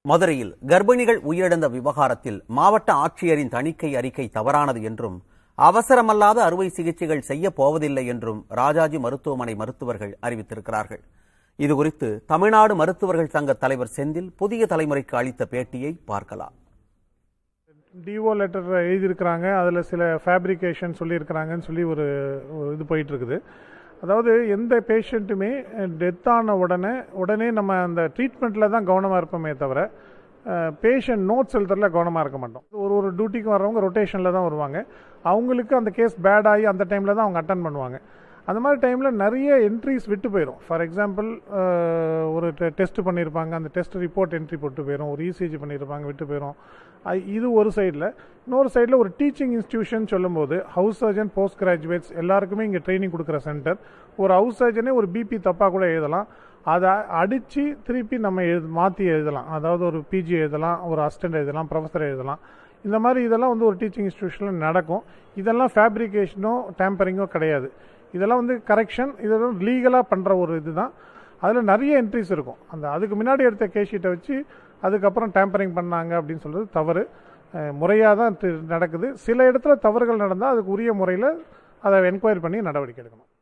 மதுரையில் கர்ப்பிணிகள் உயிரிழந்த விவகாரத்தில் மாவட்ட ஆட்சியரின் தணிக்கை அறிக்கை தவறானது என்றும் அவசரமல்லாத அறுவை சிகிச்சைகள் செய்யப் போவதில்லை என்றும் ராஜாஜி மருத்துவமனை மருத்துவர்கள் அறிவித்திருக்கிறார்கள் இதுகுறித்து தமிழ்நாடு மருத்துவர்கள் சங்க தலைவர் செந்தில் புதிய தலைமுறைக்கு அளித்த பேட்டியை பார்க்கலாம் டிஓ லெட்டர் எழுதியிருக்கிறாங்க அதில் சில ஃபேப்ரிகேஷன் சொல்லியிருக்கிறாங்கன்னு சொல்லி ஒரு ஒரு இது போயிட்டு இருக்குது அதாவது எந்த பேஷண்ட்டுமே டெத் ஆன உடனே உடனே நம்ம அந்த ட்ரீட்மெண்ட்டில் தான் கவனமாக இருப்போமே தவிர பேஷண்ட் நோட்ஸ் எழுதுறதுல கவனமாக இருக்க மாட்டோம் ஒரு ஒரு டியூட்டிக்கு வர்றவங்க ரொட்டேஷனில் தான் வருவாங்க அவங்களுக்கு அந்த கேஸ் பேட் ஆகி அந்த டைமில் தான் அவங்க அட்டன் பண்ணுவாங்க அந்த மாதிரி டைமில் நிறைய என்ட்ரிஸ் விட்டு போயிடும் ஃபார் எக்ஸாம்பிள் ஒரு டெஸ்ட் பண்ணியிருப்பாங்க அந்த டெஸ்ட் ரிப்போர்ட் என்ட்ரி போட்டு போயிடும் ஒரு இசிஜி பண்ணியிருப்பாங்க விட்டு போயிடும் அது- இது ஒரு சைடில் இன்னொரு சைடில் ஒரு டீச்சிங் இன்ஸ்டிடியூஷன் சொல்லும்போது ஹவுஸ் சர்ஜன் போஸ்ட் கிராஜுவேட்ஸ் எல்லாருக்குமே இங்கே ட்ரைனிங் கொடுக்குற சென்டர் ஒரு ஹவுஸ் சர்ஜனே ஒரு பிபி தப்பாக கூட எழுதலாம் அதை அடித்து திருப்பி நம்ம எழுது மாற்றி எழுதலாம் அதாவது ஒரு பிஜி எழுதலாம் ஒரு அசிஸ்டன்ட் எழுதலாம் ப்ரொஃபஸர் எழுதலாம் இந்த மாதிரி இதெல்லாம் வந்து ஒரு டீச்சிங் இன்ஸ்டிடியூஷனில் நடக்கும் இதெல்லாம் ஃபேப்ரிகேஷனோ டேம்பரிங்கோ கிடையாது இதெல்லாம் வந்து கரெக்ஷன் இதெல்லாம் லீகலாக பண்ணுற ஒரு இதுதான் அதில் நிறைய என்ட்ரிஸ் இருக்கும் அந்த அதுக்கு முன்னாடி எடுத்த கேஸ் ஷீட்டை வச்சு அதுக்கப்புறம் டேம்பரிங் பண்ணாங்க அப்படின்னு சொல்கிறது தவறு முறையாக தான் தி- நடக்குது சில இடத்துல தவறுகள் நடந்தால் அதுக்கு உரிய முறையில் அதை என்கொயரி பண்ணி நடவடிக்கை எடுக்கணும்